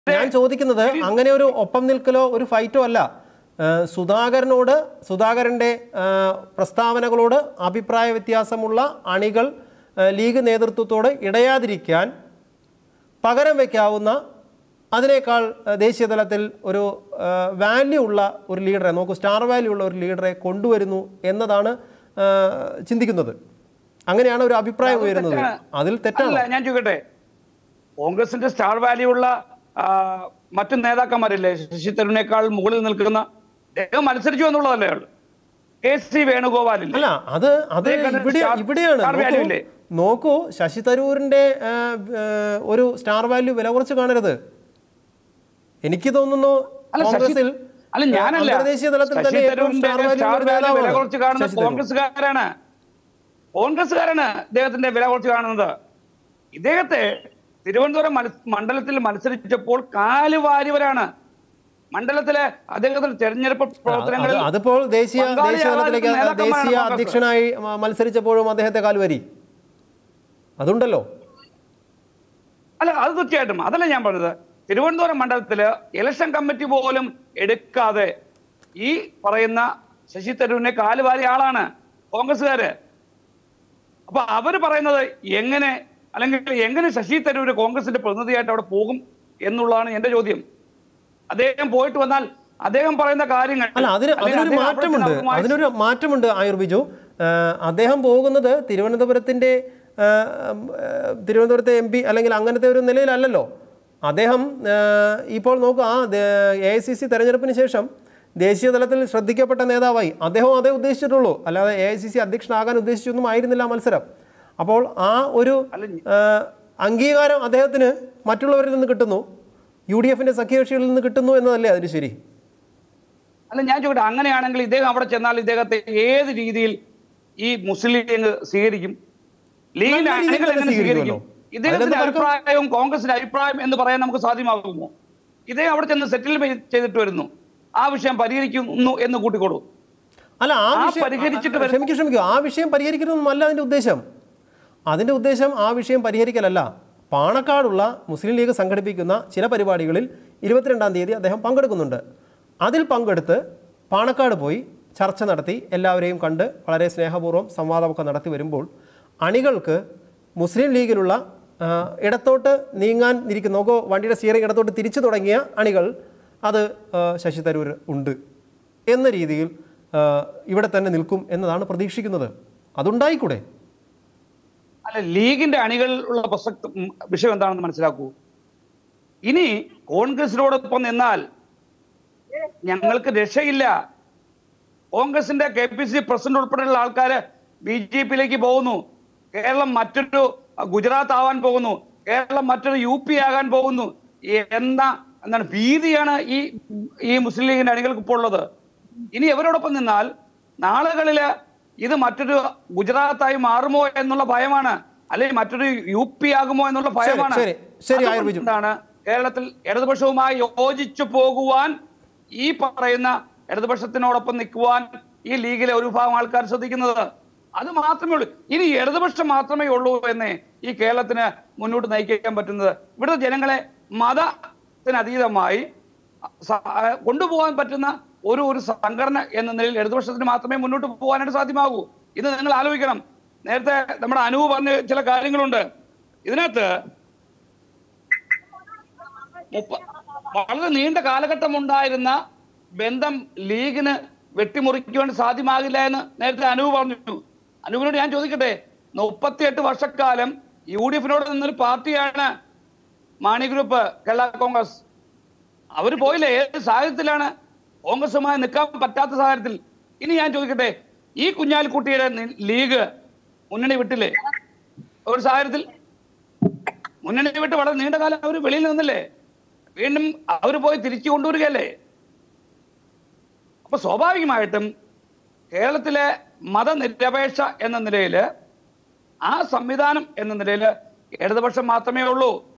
ഞാൻ ചോദിക്കുന്നത് അങ്ങനെ ഒരു ഒപ്പം നിൽക്കലോ ഒരു ഫൈറ്റോ അല്ല ഏഹ് സുധാകരനോട് സുധാകരന്റെ ഏഹ് പ്രസ്താവനകളോട് അഭിപ്രായ വ്യത്യാസമുള്ള അണികൾ ഏഹ് ലീഗ് നേതൃത്വത്തോട് ഇടയാതിരിക്കാൻ പകരം വയ്ക്കാവുന്ന അതിനേക്കാൾ ഏഹ് ദേശീയ തലത്തിൽ ഒരു ഏഹ് വാല്യൂ ഉള്ള ഒരു ലീഡറെ നോക്കൂ സ്റ്റാർ വാല്യൂ ഉള്ള ഒരു ലീഡറെ കൊണ്ടുവരുന്നു എന്നതാണ് ഏഹ് ചിന്തിക്കുന്നത് അങ്ങനെയാണ് ഒരു അഭിപ്രായം അത് ഉയരുന്നത് തെറ്റാണ്. അതിൽ തെറ്റാണ് അല്ല ഞാൻ ചോദിക്കട്ടെ കോൺഗ്രസിന്റെ സ്റ്റാർ വാല്യൂ ഉള്ള ആ, മറ്റു നേതാക്കന്മാരില്ലേ ശശി തരൂരിനേക്കാൾ മുകളിൽ നിൽക്കുന്ന അദ്ദേഹം മത്സരിച്ചു എന്നുള്ളതല്ലേ ഉള്ളൂ കെ സി വേണുഗോപാലില്ലേ അല്ല അത് അത് അദ്ദേഹം ഇവിടെ സ്റ്റാർ- ഇവിടെയാണ് സ്റ്റാർ നോക്കൂ, വാല്യൂ ഇല്ലേ? നോക്കൂ ശശി തരൂരിന്റെ ആ, ആ, ഒരു സ്റ്റാർ വാല്യൂ വില കുറച്ച് കാണരുത് എനിക്ക് തോന്നുന്നു അല്ല ശശി കോൺഗ്രസിൽ അല്ല ഞാനല്ല അന്തർദേശീയ തലത്തിൽ ശശി തന്നെ ഏറ്റവും തരൂരിന്റെ സ്റ്റാർ വാല്യൂ സ്റ്റാർ ഉള്ള വാല്യൂ വില നേതാവാണ് കുറച്ച് കാണുന്നത് ശശി തരൂർ. കോൺഗ്രസ്സുകാരാണ് കോൺഗ്രസ്സുകാരാണ് ഇദ്ദേഹത്തിന്റെ വില കുറച്ച് കാണുന്നത് ഇദ്ദേഹത്തെ തിരുവനന്തപുരം മത്സ- മണ്ഡലത്തിൽ മത്സരിച്ചപ്പോൾ കാല് വാരിവരാണ് മണ്ഡലത്തിലെ അദ്ദേഹത്തിന്റെ തെരഞ്ഞെടുപ്പ് പ്രവർത്തനങ്ങളിൽ അത് അതിപ്പോൾ ദേശീയ പങ്കാളിയാകാൻ ദേശീയ തലത്തിലേക്ക് നേതാക്കന്മാരാണ് ദേശീയ കോൺഗ്രസ്. അധ്യക്ഷനായി മ- മത്സരിച്ചപ്പോഴും അദ്ദേഹത്തെ കാൽവരി അതുണ്ടല്ലോ അല്ല അത് തീർച്ചയായിട്ടും അതല്ല ഞാൻ പറഞ്ഞത് തിരുവനന്തപുരം മണ്ഡലത്തില് ഇലക്ഷൻ കമ്മിറ്റി പോലും എടുക്കാതെ ഈ പറയുന്ന ശശി തരൂരിനെ കാലുവാരിയ ആളാണ് കോൺഗ്രസ്സുകാര് അപ്പൊ അവര് പറയുന്നത് എങ്ങനെ അല്ലെങ്കിൽ എങ്ങനെ ശശി തരൂര് കോൺഗ്രസിന്റെ പ്രതിനിധിയായിട്ട് അവിടെ പോകും എന്നുള്ളതാണ് എന്റെ ചോദ്യം അദ്ദേഹം പോയിട്ട് വന്നാൽ അദ്ദേഹം പറയുന്ന കാര്യങ്ങൾ അല്ല അതിന് അല്ലെങ്കിൽ അതിനൊരു അദ്ദേഹം അവിടെ മാറ്റമുണ്ട് ചെന്ന് അവരുമായി അതിനൊരു മാറ്റമുണ്ട് ആയുർ ബിജു ആഹ് അദ്ദേഹം പോകുന്നത് തിരുവനന്തപുരത്തിൻ്റെ ആഹ് ആഹ് തിരുവനന്തപുരത്തെ എം പി അല്ലെങ്കിൽ അങ്ങനത്തെ ഒരു നിലയിലല്ലല്ലോ അദ്ദേഹം ആഹ് ഇപ്പോൾ നോക്കുക ആ എ ഐ സി സി തെരഞ്ഞെടുപ്പിന് ശേഷം ദേശീയ തലത്തിൽ ശ്രദ്ധിക്കപ്പെട്ട നേതാവായി അദ്ദേഹം അതേ ഉദ്ദേശിച്ചിട്ടുള്ളൂ അല്ലാതെ എ ഐ സി സി അധ്യക്ഷനാകാൻ ഉദ്ദേശിച്ചൊന്നും ആയിരുന്നില്ല ആ മത്സരം അപ്പോൾ ആ ഒരു അല്ല, ആഹ് അംഗീകാരം അദ്ദേഹത്തിന് മറ്റുള്ളവരിൽ നിന്ന് കിട്ടുന്നു യു ഡി എഫിൻ്റെ സഖ്യകക്ഷികളിൽ നിന്ന് കിട്ടുന്നു എന്നതല്ലേ അതിന് ശരി അല്ല ഞാൻ ചോദിക്കട്ടെ അങ്ങനെയാണെങ്കിൽ ഇദ്ദേഹം അവിടെ ചെന്നാൽ ഇദ്ദേഹത്തെ ഏത് രീതിയിൽ ഈ മുസ്ലിം ലീഗ് സ്വീകരിക്കും ലീഗിന്റെ നല്ല രീതിയിൽ അണികൾ തന്നെ എങ്ങനെ സ്വീകരിക്കുമല്ലോ. സ്വീകരിക്കും ഇദ്ദേഹത്തിന്റെ അതിലെന്ത് തർക്കം? അഭിപ്രായവും കോൺഗ്രസിന്റെ അഭിപ്രായം എന്ന് പറയാൻ നമുക്ക് സാധ്യമാകുമോ ഇദ്ദേഹം അവിടെ ചെന്ന് സെറ്റിൽമെന്റ് ചെയ്തിട്ട് വരുന്നു ആ വിഷയം പരിഹരിക്കുന്നു എന്ന് കൂട്ടിക്കോളൂ അല്ല ആ ആ വിഷയം പരിഹരിച്ചിട്ട് ആ, വരും. ക്ഷമിക്കൂ ക്ഷമിക്കൂ ആ വിഷയം പരിഹരിക്കുന്നതൊന്നുമല്ല അതിൻ്റെ ഉദ്ദേശം അതിൻ്റെ ഉദ്ദേശം ആ വിഷയം പരിഹരിക്കലല്ല പാണക്കാടുള്ള മുസ്ലിം ലീഗ് സംഘടിപ്പിക്കുന്ന ചില പരിപാടികളിൽ ഇരുപത്തിരണ്ടാം തീയതി അദ്ദേഹം പങ്കെടുക്കുന്നുണ്ട് അതിൽ പങ്കെടുത്ത് പാണക്കാട് പോയി ചർച്ച നടത്തി എല്ലാവരെയും കണ്ട് വളരെ സ്നേഹപൂർവ്വം സംവാദമൊക്കെ നടത്തി വരുമ്പോൾ അണികൾക്ക് മുസ്ലിം ലീഗിലുള്ള ആ, ഇടത്തോട്ട് നീങ്ങാൻ ഇരിക്കുന്ന നോക്കോ വണ്ടിയുടെ സ്റ്റിയറിംഗ് ഇടത്തോട്ട് തിരിച്ചു തുടങ്ങിയ അണികൾ അത് ആ, ശശി തരൂർ ഉണ്ട് എന്ന രീതിയിൽ ആ, ഇവിടെ തന്നെ നിൽക്കും എന്നതാണ് പ്രതീക്ഷിക്കുന്നത് അതുണ്ടായിക്കൂടെ അല്ല ലീഗിന്റെ അണികൾ ഉള്ള പ്രസക്ത ഉം, വിഷയം എന്താണെന്ന് മനസ്സിലാക്കൂ ഇനി കോൺഗ്രസിനോടൊപ്പം നിന്നാൽ ഞങ്ങൾക്ക് രക്ഷയില്ല കോൺഗ്രസിന്റെ കെ പി സി പ്രസിഡന്റ് ഉൾപ്പെടെയുള്ള ആൾക്കാര് ബി ജെ പിയിലേക്ക് പോകുന്നു കേരളം മറ്റൊരു അഹ്, ഗുജറാത്ത് ആവാൻ പോകുന്നു കേരളം മറ്റൊരു യു പി ആകാൻ പോകുന്നു എന്ന എന്താണ് ഭീതിയാണ് ഈ ഈ മുസ്ലിം ലീഗിന്റെ അണികൾക്ക് ഇപ്പോൾ ഉള്ളത് ഇനി ഇവരോടൊപ്പം നിന്നാൽ നാളുകളില് ഇത് മറ്റൊരു ഗുജറാത്തായി മാറുമോ എന്നുള്ള ഭയമാണ് അല്ലെങ്കിൽ മറ്റൊരു യു പി ആകുമോ എന്നുള്ള ഭയമാണ് ശരി, ശരി, ആയുർ ബിജു. അതുകൊണ്ടാണ് കേരളത്തിൽ ഇടതുപക്ഷവുമായി യോജിച്ചു പോകുവാൻ ഈ പറയുന്ന ഇടതുപക്ഷത്തിനോടൊപ്പം നിൽക്കുവാൻ ഈ ലീഗിലെ ഒരു വിഭാഗം ആൾക്കാർ ശ്രദ്ധിക്കുന്നത് അത് മാത്രമേ ഉള്ളൂ ഇനി ഇടതുപക്ഷം മാത്രമേ ഉള്ളൂ എന്ന് ഈ കേരളത്തിന് മുന്നോട്ട് നയിക്കാൻ പറ്റുന്നത് ഇവിടുത്തെ ജനങ്ങളെ മതത്തിനതീതമായി സ- ആ, കൊണ്ടുപോകാൻ പറ്റുന്ന ഒരു ഒരു സംഘടന എന്ന നിലയിൽ ഇടതുപക്ഷത്തിന് മാത്രമേ മുന്നോട്ട് പോകാനായിട്ട് സാധ്യമാകൂ ഇത് നിങ്ങൾ ആലോചിക്കണം നേരത്തെ നമ്മുടെ അനുവ് പറഞ്ഞ ചില കാര്യങ്ങളുണ്ട് ഇതിനകത്ത് മുപ്പ- വളരെ നീണ്ട കാലഘട്ടം ഉണ്ടായിരുന്ന ബന്ധം ലീഗിന് വെട്ടിമുറിക്കുവാൻ സാധ്യമാകില്ല എന്ന് നേരത്തെ അനുവ് പറഞ്ഞു അനുവിനോട് ഞാൻ ചോദിക്കട്ടെ മുപ്പത്തിയെട്ട് വർഷക്കാലം യു ഡി എഫിനോട് നിന്നൊരു പാർട്ടിയാണ് മാണി ഗ്രൂപ്പ് കേരള കോൺഗ്രസ് അവർ പോയില്ലേ ഏത് സാഹചര്യത്തിലാണ് കോൺഗ്രസുമായി നിൽക്കാൻ പറ്റാത്ത സാഹചര്യത്തിൽ ഇനി ഞാൻ ചോദിക്കട്ടെ ഈ കുഞ്ഞാലിക്കുട്ടിയുടെ നി- ലീഗ് മുന്നണി വിട്ടില്ലേ ഒരു സാഹചര്യത്തിൽ മുന്നണി വിട്ട് വളരെ നീണ്ട കാലം അവർ വെളിയിൽ നിന്നില്ലേ വീണ്ടും അവർ പോയി തിരിച്ചു കൊണ്ടുവരികയല്ലേ അപ്പൊ സ്വാഭാവികമായിട്ടും കേരളത്തിലെ മതനിരപേക്ഷ എന്ന നിലയിൽ ആ സംവിധാനം എന്ന നിലയിൽ ഇടതുപക്ഷം മാത്രമേ ഉള്ളൂ